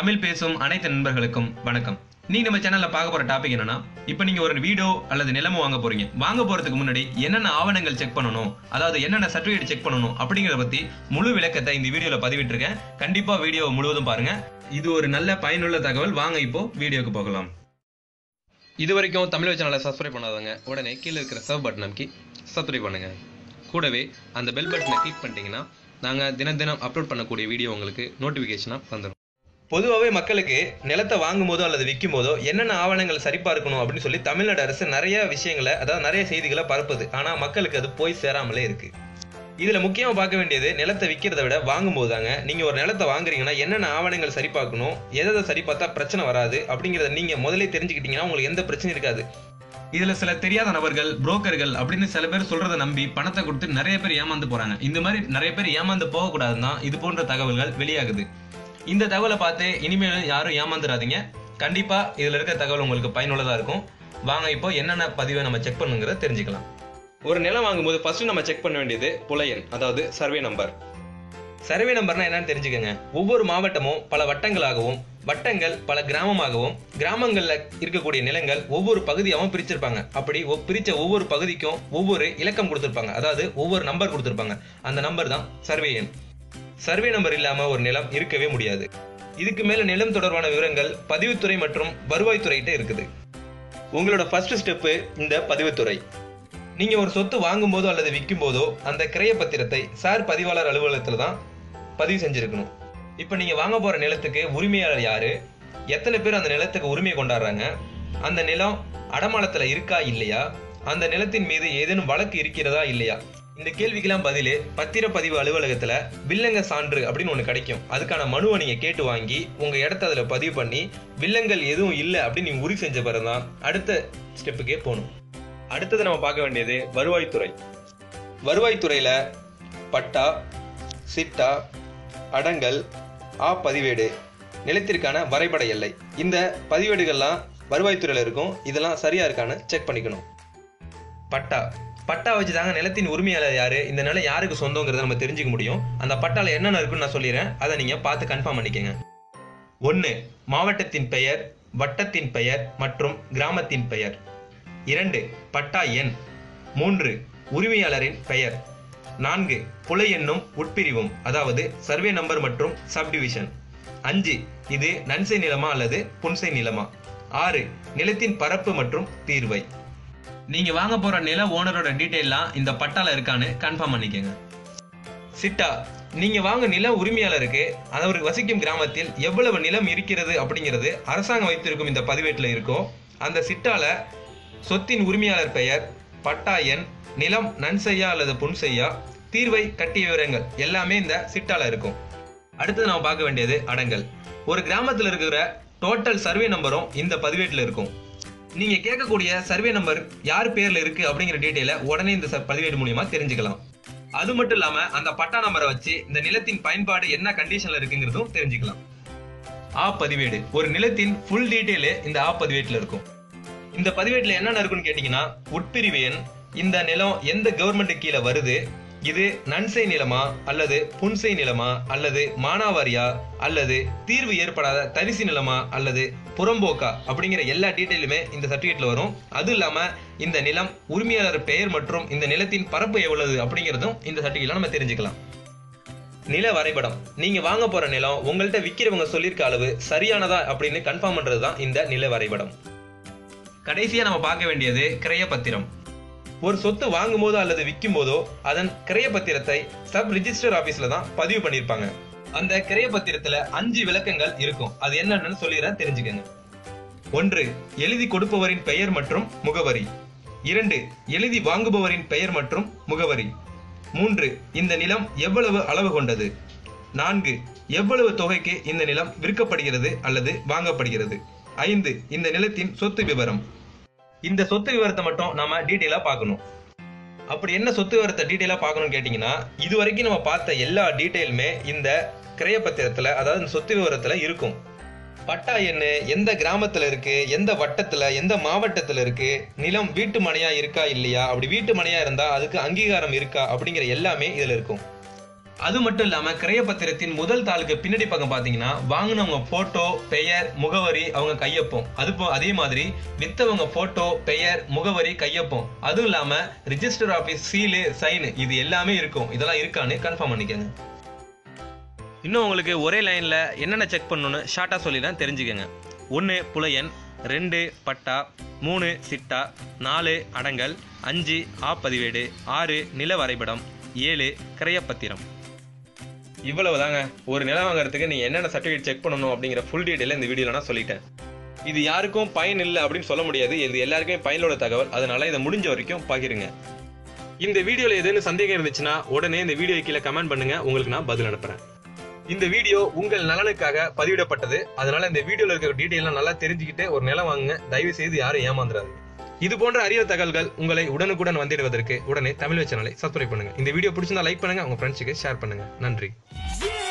தமிழ் பேசும் அனைத்து நண்பர்களுக்கும் வணக்கம் நீங்க நம்ம சேனல்ல பார்க்க போற டாபிக் என்னன்னா இப்போ நீங்க ஒரு வீடோ அல்லது நிலமோ வாங்க போறீங்க வாங்க போறதுக்கு முன்னாடி என்னென்ன ஆவணங்கள் செக் பண்ணணும் அதாவது என்னென்ன சர்டிஃபிகேட் செக் பண்ணணும் அப்படிங்கறத பத்தி முழு விளக்கத்தை இந்த வீடியோல பதிவிட்டிருக்கேன் கண்டிப்பா வீடியோ முழுவதும் பாருங்க இது ஒரு நல்ல பயனுள்ள தகவல் வாங்க இப்போ வீடியோக்கு போகலாம் இது வரைக்கும் தமிழ் சேனலை சப்ஸ்கிரைப் பண்ணாதவங்க உடனே கீழே இருக்கிற சப் பட்டன் அமைக்கி சப்ஸ்கிரைப் பண்ணுங்க கூடவே அந்த பெல் பட்டனை கிளிக் பண்ணிட்டீங்கன்னா நாங்கள் தினம் தினம் அப்லோட் பண்ணக்கூடிய வீடியோ உங்களுக்கு நோட்டிஃபிகேஷனாக வந்துடும் பொதுவாகவே மக்களுக்கு நிலத்தை வாங்கும் போதோ அல்லது விற்கும் போதோ என்னென்ன ஆவணங்கள் சரிபார்க்கணும் அப்படின்னு சொல்லி தமிழ்நாடு அரசு நிறைய விஷயங்களை அதாவது நிறைய செய்திகளை பரப்புது ஆனால் மக்களுக்கு அது போய் சேராமலே இருக்கு இதுல முக்கியமா பார்க்க வேண்டியது நிலத்தை விற்கிறத விட வாங்கும் போதாங்க நீங்க ஒரு நிலத்தை வாங்குறீங்கன்னா என்னென்ன ஆவணங்கள் சரி பார்க்கணும் எதை சரி பார்த்தா பிரச்சனை வராது அப்படிங்கறத நீங்க முதல்ல தெரிஞ்சுக்கிட்டீங்கன்னா உங்களுக்கு எந்த பிரச்சனையும் இருக்காது இதுல சில தெரியாத நபர்கள் புரோக்கர்கள் அப்படின்னு சில பேர் சொல்றதை நம்பி பணத்தை கொடுத்து நிறைய பேர் ஏமாந்து போறாங்க இந்த மாதிரி நிறைய பேர் ஏமாந்து போகக்கூடாதுன்னு தான் இது போன்ற தகவல்கள் வெளியாகுது இந்த தகவலை பார்த்து இனிமேல் யாரும் ஏமாந்துடாதீங்க கண்டிப்பா இதுல இருக்க தகவல் உங்களுக்கு பயனுள்ளதா இருக்கும் வாங்க இப்போ என்னென்ன பதிவை நம்ம செக் பண்ணுங்கிறத தெரிஞ்சுக்கலாம் ஒரு நிலம் வாங்கும்போது ஃபர்ஸ்ட் நம்ம செக் பண்ண வேண்டியது புலையன் அதாவது சர்வே நம்பர் சர்வே நம்பர்னா என்னன்னு தெரிஞ்சுக்கங்க ஒவ்வொரு மாவட்டமும் பல வட்டங்களாகவும் வட்டங்கள் பல கிராமமாகவும் கிராமங்கள்ல இருக்கக்கூடிய நிலங்கள் ஒவ்வொரு பகுதியாகவும் பிரிச்சிருப்பாங்க அப்படி ஒ- பிரிச்ச ஒவ்வொரு பகுதிக்கும் ஒவ்வொரு இலக்கம் கொடுத்திருப்பாங்க அதாவது ஒவ்வொரு நம்பர் கொடுத்திருப்பாங்க அந்த நம்பர் தான் சர்வே எண் சர்வே நம்பர் இல்லாம ஒரு நிலம் இருக்கவே முடியாது இதுக்கு மேல நிலம் தொடர்பான விவரங்கள் பதிவுத்துறை மற்றும் வருவாய்த்துறைகிட்ட இருக்குது உங்களோட ஃபர்ஸ்ட் ஸ்டெப்பு இந்த பதிவுத்துறை நீங்க ஒரு சொத்து வாங்கும் போதோ அல்லது விற்கும் போதோ அந்த கிரைய பத்திரத்தை சார் பதிவாளர் அலுவலகத்துல தான் பதிவு செஞ்சிருக்கணும் இப்போ நீங்க வாங்க போற நிலத்துக்கு உரிமையாளர் யாரு எத்தனை பேர் அந்த நிலத்துக்கு உரிமை கொண்டாடுறாங்க அந்த நிலம் அடமானத்துல இருக்கா இல்லையா அந்த நிலத்தின் மீது ஏதேனும் வழக்கு இருக்கிறதா இல்லையா இந்த கேள்விக்கெல்லாம் பதிலு பத்திரப்பதிவு அலுவலகத்துல வில்லங்க சான்று அப்படின்னு ஒண்ணு கிடைக்கும் அதுக்கான மனுவை நீங்க கேட்டு வாங்கி உங்க இடத்த அதுல பதிவு பண்ணி வில்லங்கள் எதுவும் இல்லை அப்படின்னு நீங்க உறுதி செஞ்ச பிறகுதான் அடுத்த ஸ்டெப்புக்கே போகணும் அடுத்தது நம்ம பார்க்க வேண்டியது வருவாய்த்துறை வருவாய்த்துறையில பட்டா சிட்டா அடங்கல் ஆ பதிவேடு நிலத்திற்கான வரைபட எல்லை இந்த பதிவேடுகள்லாம் வருவாய்த்துறையில இருக்கும் இதெல்லாம் சரியா இருக்கான்னு செக் பண்ணிக்கணும் பட்டா பட்டா வச்சு தாங்க நிலத்தின் உரிமையாளர் யாரு இந்த நிலம் யாருக்கு சொந்தங்கிறத நம்ம தெரிஞ்சுக்க முடியும் அந்த பட்டால என்னென்ன இருக்குன்னு நான் சொல்லிடுறேன் அதை நீங்க பார்த்து கன்ஃபார்ம் பண்ணிக்கங்க ஒன்று மாவட்டத்தின் பெயர் வட்டத்தின் பெயர் மற்றும் கிராமத்தின் பெயர் இரண்டு பட்டா எண் மூன்று உரிமையாளரின் பெயர் நான்கு புலை எண்ணும் உட்பிரிவும் அதாவது சர்வே நம்பர் மற்றும் சப்டிவிஷன் அஞ்சு இது நன்சை நிலமா அல்லது புன்சை நிலமா ஆறு நிலத்தின் பரப்பு மற்றும் தீர்வை நீங்க வாங்க போற நில ஓனரோட டீடைல்லாம் இந்த பட்டால இருக்கான்னு கன்ஃபார்ம் பண்ணிக்கங்க சிட்டா நீங்க வாங்க நில உரிமையாளருக்கு அவர் வசிக்கும் கிராமத்தில் எவ்வளவு நிலம் இருக்கிறது அப்படிங்கிறது அரசாங்கம் வைத்திருக்கும் இந்த பதிவேட்டில் இருக்கோ அந்த சிட்டால சொத்தின் உரிமையாளர் பெயர் பட்டா எண் நிலம் நன்செய்யா அல்லது புன்செய்யா தீர்வை கட்டிய விவரங்கள் எல்லாமே இந்த சிட்டால இருக்கும் அடுத்தது நம்ம பார்க்க வேண்டியது அடங்கல் ஒரு கிராமத்தில் இருக்கிற டோட்டல் சர்வே நம்பரும் இந்த பதிவேட்டில் இருக்கும் நீங்க கேட்கக்கூடிய சர்வே நம்பர் யார் பேர்ல இருக்கு அப்படிங்கிற டீட்டெயில உடனே இந்த ச- பதிவேடு மூலியமா தெரிஞ்சுக்கலாம் அது மட்டும் இல்லாம அந்த பட்டா நம்பரை வச்சு இந்த நிலத்தின் பயன்பாடு என்ன கண்டிஷன்ல இருக்குங்கிறதும் தெரிஞ்சுக்கலாம் ஆ பதிவேடு ஒரு நிலத்தின் ஃபுல் டீட்டெயிலு இந்த ஆ பதிவேட்டில் இருக்கும் இந்த பதிவேட்டில் என்னென்ன இருக்குன்னு கேட்டிங்கன்னா உட்பிரிவு எண் இந்த நிலம் எந்த கவர்மெண்ட் கீழே வருது இது நன்சை நிலமா அல்லது புன்சை நிலமா அல்லது மானாவாரியா அல்லது தீர்வு ஏற்படாத தரிசு நிலமா அல்லது புறம்போக்கா அப்படிங்கிற எல்லா டீட்டெயிலுமே இந்த சர்டிஃபிகேட்ல வரும் அது இல்லாம இந்த நிலம் உரிமையாளர் பெயர் மற்றும் இந்த நிலத்தின் பரப்பு எவ்வளவு அப்படிங்கிறதும் இந்த சர்டிஃபிகேட்ல நம்ம தெரிஞ்சுக்கலாம் நில வரைபடம் நீங்க வாங்க போற நிலம் உங்கள்கிட்ட விக்கிறவங்க சொல்லியிருக்க அளவு சரியானதா அப்படின்னு கன்ஃபார்ம் பண்றது தான் இந்த நில வரைபடம் கடைசியா நம்ம பார்க்க வேண்டியது கிரைய பத்திரம் ஒரு சொத்து வாங்கும் போதோ அல்லது விற்கும் போதோ அதன் கிரைய பத்திரத்தை சப் ரிஜிஸ்டர் ஆபீஸ்ல தான் பதிவு பண்ணியிருப்பாங்க அந்த கிரைய பத்திரத்துல அஞ்சு விளக்கங்கள் இருக்கும் அது என்னன்னு சொல்லிடுறேன் தெரிஞ்சுக்கங்க ஒன்று எழுதி கொடுப்பவரின் பெயர் மற்றும் முகவரி இரண்டு எழுதி வாங்குபவரின் பெயர் மற்றும் முகவரி மூன்று இந்த நிலம் எவ்வளவு அளவு கொண்டது நான்கு எவ்வளவு தொகைக்கு இந்த நிலம் விற்கப்படுகிறது அல்லது வாங்கப்படுகிறது ஐந்து இந்த நிலத்தின் சொத்து விவரம் இந்த சொத்து விவரத்தை மட்டும் நாம டீட்டெயிலா பார்க்கணும் அப்படி என்ன சொத்து விவரத்தை டீட்டெயிலா பார்க்கணும்னு கேட்டிங்கன்னா இது வரைக்கும் நம்ம பார்த்த எல்லா டீட்டெயிலுமே இந்த கிரைய பத்திரத்துல அதாவது இந்த சொத்து விவரத்துல இருக்கும் பட்டா எண்ணு எந்த கிராமத்துல இருக்கு எந்த வட்டத்துல எந்த மாவட்டத்துல இருக்கு நிலம் வீட்டு மனையா இருக்கா இல்லையா அப்படி வீட்டு மனையா இருந்தா அதுக்கு அங்கீகாரம் இருக்கா அப்படிங்கிற எல்லாமே இதுல இருக்கும் அது மட்டும் இல்லாம கிரயப்பத்திரத்தின் முதல் தாளுக்கு பின்னாடி பக்கம் பாத்தீங்கன்னா வாங்கினவங்க போட்டோ பெயர் முகவரி அவங்க கையொப்பம் அது போ- அதே மாதிரி வித்தவங்க போட்டோ பெயர் முகவரி கையொப்பம் அதுவும் இல்லாம ரிஜிஸ்டர் ஆபீஸ் சீலு சைன் இது எல்லாமே இருக்கும் இதெல்லாம் இருக்கான்னு கன்ஃபார்ம் பண்ணிக்கங்க இன்னும் உங்களுக்கு ஒரே லைன்ல என்னென்ன செக் பண்ணணும்னு ஷார்ட்டா சொல்லி தான் தெரிஞ்சுக்கங்க ஒன்று புலையன் ரெண்டு பட்டா மூணு சிட்டா நாலு அடங்கல் அஞ்சு ஆப்பதிவேடு ஆறு நில வரைபடம் ஏழு கிரயப்பத்திரம் இவ்வளவு தாங்க ஒரு நிலம் வாங்குறதுக்கு நீங்க என்னென்ன சர்டிஃபிகேட் செக் பண்ணணும் அப்படிங்கிற ஃபுல் டீடைல் இந்த வீடியோல நான் சொல்லிட்டேன் இது யாருக்கும் பயன் இல்லை அப்படின்னு சொல்ல முடியாது இது எல்லாருக்குமே பயனுள்ள தகவல் அதனால இதை முடிஞ்ச வரைக்கும் பகிருங்க இந்த வீடியோல எதுன்னு சந்தேகம் இருந்துச்சுன்னா உடனே இந்த வீடியோ கீழே கமெண்ட் பண்ணுங்க உங்களுக்கு நான் பதில் அனுப்புறேன் இந்த வீடியோ உங்கள் நலனுக்காக பதிவிடப்பட்டது அதனால இந்த வீடியோல இருக்கிற டீடைல்லாம் நல்லா தெரிஞ்சுக்கிட்டு ஒரு நிலம் வாங்குங்க தயவு செய்து யாரும் ஏமாந்துறாரு இது போன்ற அரிய தகவல்கள் உங்களை உடனுக்குடன் வந்திடுவதற்கு உடனே தமிழ் சேனலை சப்ஸ்கிரைப் பண்ணுங்க இந்த வீடியோ பிடிச்சிருந்தா லைக் பண்ணுங்க உங்க ஃப்ரெண்ட்ஸுக்கு ஷேர் பண்ணுங்க நன்றி Yeah!